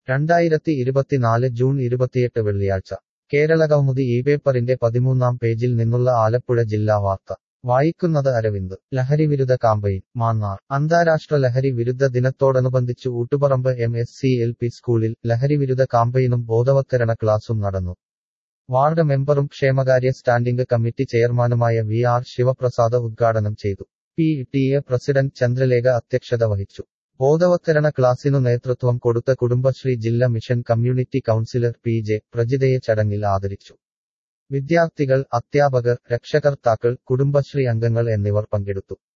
രണ്ടായിരത്തി ഇരുപത്തിനാല് ജൂൺ ഇരുപത്തിയെട്ട് വെള്ളിയാഴ്ച കേരള കൗമുദി ഈ പേപ്പറിന്റെ പതിമൂന്നാം പേജിൽ നിന്നുള്ള ആലപ്പുഴ ജില്ലാ വാർത്ത വായിക്കുന്നത് അരവിന്ദ് ലഹരിവിരുദ്ധ കാമ്പയിൻ മാന്നാർ അന്താരാഷ്ട്ര ലഹരി വിരുദ്ധ ദിനത്തോടനുബന്ധിച്ച് Oottuparamba M S C L P സ്കൂളിൽ ലഹരിവിരുദ്ധ കാമ്പയിനും ബോധവത്കരണ ക്ലാസും നടന്നു വാർഡ് മെമ്പറും ക്ഷേമകാര്യ സ്റ്റാൻഡിംഗ് കമ്മിറ്റി ചെയർമാനുമായ വി ആർ ശിവപ്രസാദ് ഉദ്ഘാടനം ചെയ്തു P T A president Chandralekha അധ്യക്ഷത വഹിച്ചു ബോധവത്കരണ ക്ലാസിനു നേതൃത്വം കൊടുത്ത കുടുംബശ്രീ ജില്ലാ mission community counsellor P J പ്രജിതയെ ചടങ്ങിൽ ആദരിച്ചു വിദ്യാർത്ഥികൾ അധ്യാപകർ രക്ഷകർത്താക്കൾ കുടുംബശ്രീ അംഗങ്ങൾ എന്നിവർ പങ്കെടുത്തു